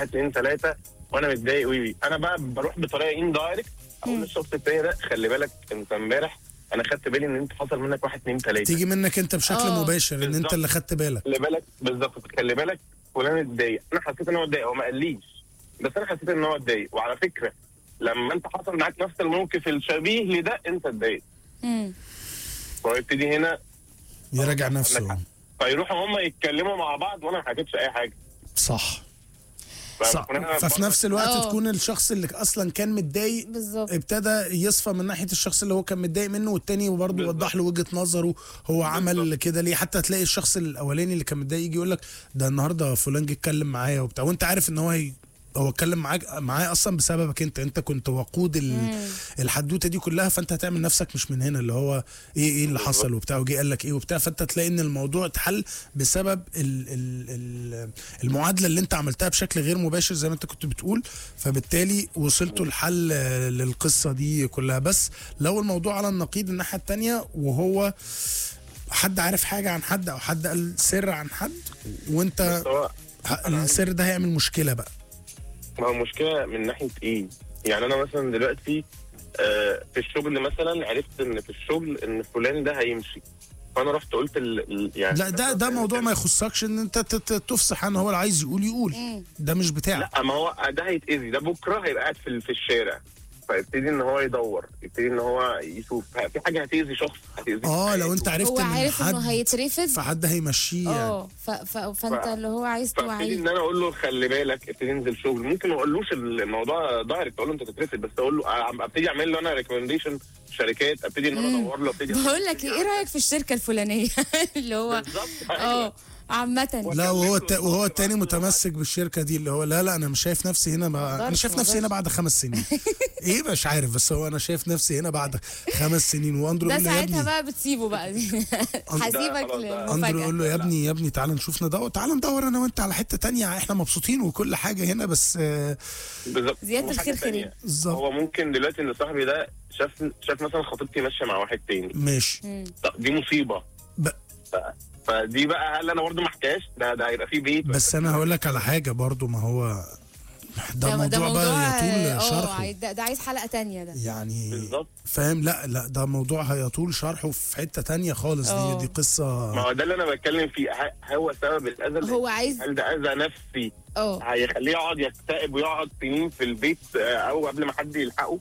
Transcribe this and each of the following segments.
واحد اتنين تلاته وانا متضايق وي وي انا بقى بروح بطريقه ان دايركت اقول مم. للشخص التاني ده خلي بالك انت امبارح انا خدت بالي ان انت حصل منك واحد اتنين تلاته تيجي منك انت بشكل آه. مباشر ان انت بالظبط. اللي خدت بالك خلي بالك بالظبط خلي بالك فلان اتضايق انا حسيت ان هو اتضايق هو ما قاليش بس انا حسيت ان هو اتضايق وعلى فكره لما انت حصل معاك نفس الموقف الشبيه لده انت اتضايق مم. فيبتدي هنا يراجع عندك نفسه حق. فيروحوا هم يتكلموا مع بعض وانا ما حكيتش اي حاجه صح صح فكون أنا ففي بره- نفس الوقت آه. تكون الشخص اللي اصلا كان متضايق بالظبط ابتدى يصفى من ناحيه الشخص اللي هو كان متضايق منه والتاني برضه بالظبط. وضح له وجهه نظره هو عمل كده ليه حتى تلاقي الشخص الاولاني اللي كان متضايق يجي يقول لك ده النهارده فلان جه اتكلم معايا وبتاع وانت عارف ان هو هي هو اتكلم معاك معاه اصلا بسببك انت انت كنت وقود ال- الحدوته دي كلها فانت هتعمل نفسك مش من هنا اللي هو ايه ايه اللي حصل وبتاع وجي قال لك ايه وبتاع فانت تلاقي ان الموضوع اتحل بسبب ال ال ال المعادله اللي انت عملتها بشكل غير مباشر زي ما انت كنت بتقول فبالتالي وصلتوا لحل آه، للقصه دي كلها بس لو الموضوع على النقيض الناحيه التانيه وهو حد عارف حاجه عن حد او حد قال سر عن حد وانت هو ه- السر ده هيعمل مشكله بقى ما هو المشكله من ناحيه ايه؟ يعني انا مثلا دلوقتي آه، في الشغل مثلا عرفت ان في الشغل ان فلان ده هيمشي فانا رحت قلت ال... ال- يعني لا ده ده موضوع ما يخصكش ان انت تت- تفصح عنه هو اللي عايز يقول يقول مم. ده مش بتاعك لا ما هو ده هيتاذي ده بكره هيبقى قاعد في في الشارع فيبتدي ان هو يدور يبتدي ان هو يشوف في حاجه هتاذي شخص هتاذي اه لو انت عرفت هو ان عارف انه حد هيترفض فحد هيمشيه يعني اه ف... ف... فانت ف- اللي هو عايز فابتدي توعيه ان انا اقول له خلي بالك ابتدي انزل شغل ممكن ما اقولوش الموضوع دايركت اقول له انت تترفض بس اقول له أ- ابتدي اعمل له انا ريكومنديشن شركات ابتدي ان انا مم. ادور له ابتدي بقول لك ايه رايك في الشركه الفلانيه اللي هو بالظبط اه عامه لا وهو الت... وهو التاني متمسك بالشركه دي اللي هو لا لا انا مش شايف نفسي هنا بقى انا مقدرش- شايف نفسي هنا بعد خمس سنين ايه مش عارف بس هو انا شايف نفسي هنا بعد خمس سنين واندرو ده يقول له يا ساعتها ابني بقى بتسيبه بقى هسيبك خلاص ده- اندرو يقول له للمفاجاه يا ابني يا ابني تعال نشوف ندور تعال ندور انا وانت على حته تانية احنا مبسوطين وكل حاجه هنا بس آه، بالظبط زيادة وحاجة الخير تانية، خيرين. بالظبط هو ممكن دلوقتي ان صاحبي ده شاف شاف مثلا خطيبتي ماشيه مع واحد تاني ماشي طب دي مصيبه ب... فدي بقى هل انا برضه ما احكيهاش ده ده هيبقى فيه بيت بس انا هقول لك على حاجه برضو ما هو ده, موضوع, بقى يطول اه شرحه عايز- ده, ده عايز حلقه تانية ده يعني بالظبط فاهم لا لا ده موضوع هيطول شرحه في حته تانية خالص دي اه. دي قصه ما هو ده اللي انا بتكلم فيه ه- هو سبب الاذى اللي- هو عايز هل ده اذى نفسي اه هيخليه يقعد يكتئب ويقعد سنين في البيت آه، او قبل ما حد يلحقه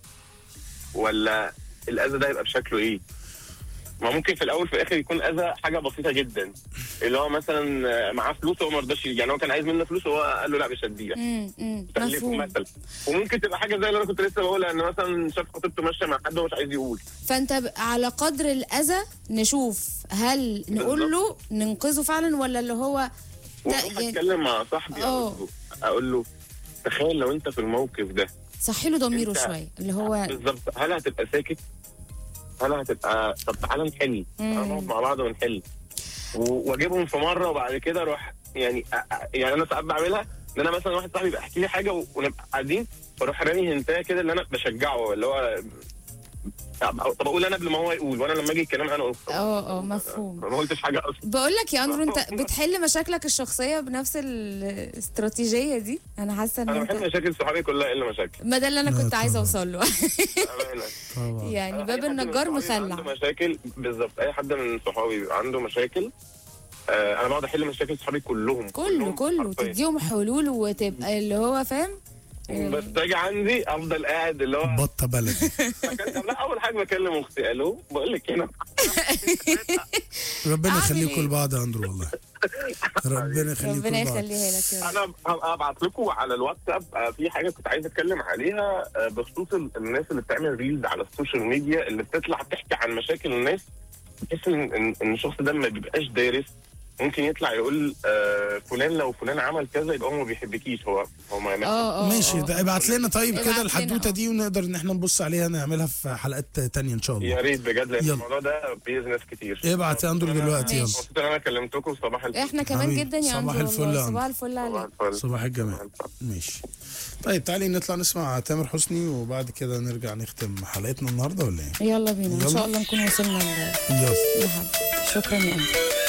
ولا الاذى ده يبقى بشكله ايه؟ ما ممكن في الاول في الاخر يكون اذى حاجه بسيطه جدا اللي هو مثلا آه، معاه فلوس وهو ما رضاش يعني هو كان عايز منه فلوس وهو قال له لا مش هديها امم امم تكلفه مفهوم مثلا وممكن تبقى حاجه زي اللي انا كنت لسه بقولها ان مثلا شاف خطيبته ماشيه مع حد ومش عايز يقول فانت ب- على قدر الاذى نشوف هل نقول له ننقذه فعلا ولا اللي هو واروح يعني- اتكلم مع صاحبي اه. اقول له اقول له تخيل لو انت في الموقف ده صحي له ضميره انت- شويه اللي هو بالظبط هل هتبقى ساكت؟ هل هتبقى طب تعالى نحل تعالى نقعد مع بعض ونحل و- واجيبهم في مره وبعد كده اروح يعني أ- أ- يعني انا ساعات بعملها ان انا مثلا واحد صاحبي يبقى يحكي لي حاجه و- ونبقى قاعدين فاروح رامي هنتايه كده اللي انا بشجعه اللي هو طب طب اقول انا قبل ما هو يقول وانا لما اجي الكلام انا قلت اه اه مفهوم ما قلتش حاجه اصلا بقول لك يا اندرو انت بتحل مشاكلك الشخصيه بنفس الاستراتيجيه دي انا حاسه ان انا بحب انت مشاكل صحابي كلها الا مشاكل ما ده اللي انا لا كنت عايزه طبعا. اوصل له بأمانة. طبعا يعني أنا باب أي حد من النجار صحابي عنده مخلع مشاكل بالظبط اي حد من صحابي بيبقى عنده مشاكل آه انا بقعد احل مشاكل صحابي كلهم كله كلهم كله حرفياً. تديهم حلول وتبقى اللي هو فاهم بس تاجي عندي افضل قاعد اللي هو بطه بلدي طب لا اول حاجه بكلم اختي الو بقول لك هنا ربنا أعمل يخليكم إيه؟ لبعض يا اندرو والله ربنا يخليكم ربنا لبعض يخليها لك يا رب انا هبقى ابعت لكم على الواتساب آه، في حاجه كنت عايز اتكلم عليها آه، بخصوص ال- الناس اللي بتعمل ريلز على السوشيال ميديا اللي بتطلع تحكي عن مشاكل الناس بحس ان ان إن الشخص ده ما بيبقاش دارس ممكن يطلع يقول آه فلان لو فلان عمل كذا يبقى هو ما بيحبكيش هو هو ما اه اه ماشي آه. ده ابعت لنا طيب ابعت كده لنا، الحدوته آه. دي ونقدر ان احنا نبص عليها نعملها في حلقات تانية ان شاء الله يا ريت بجد لان يلا. الموضوع ده بيأذي ناس كتير ابعت يا اندرو دلوقتي يلا ماشي. مبسوط ان انا كلمتكم صباح الفل احنا كمان حبيبي، جدا يا صباح اندرو الفل والله يا صباح أندرو. الفل صباح عليك الفل صباح الجمال ماشي طيب تعالي نطلع نسمع تامر حسني وبعد كده نرجع نختم حلقتنا النهارده ولا ايه؟ يلا بينا ان يلا. شاء الله نكون وصلنا ل- يلا لحد شكرا يا اندرو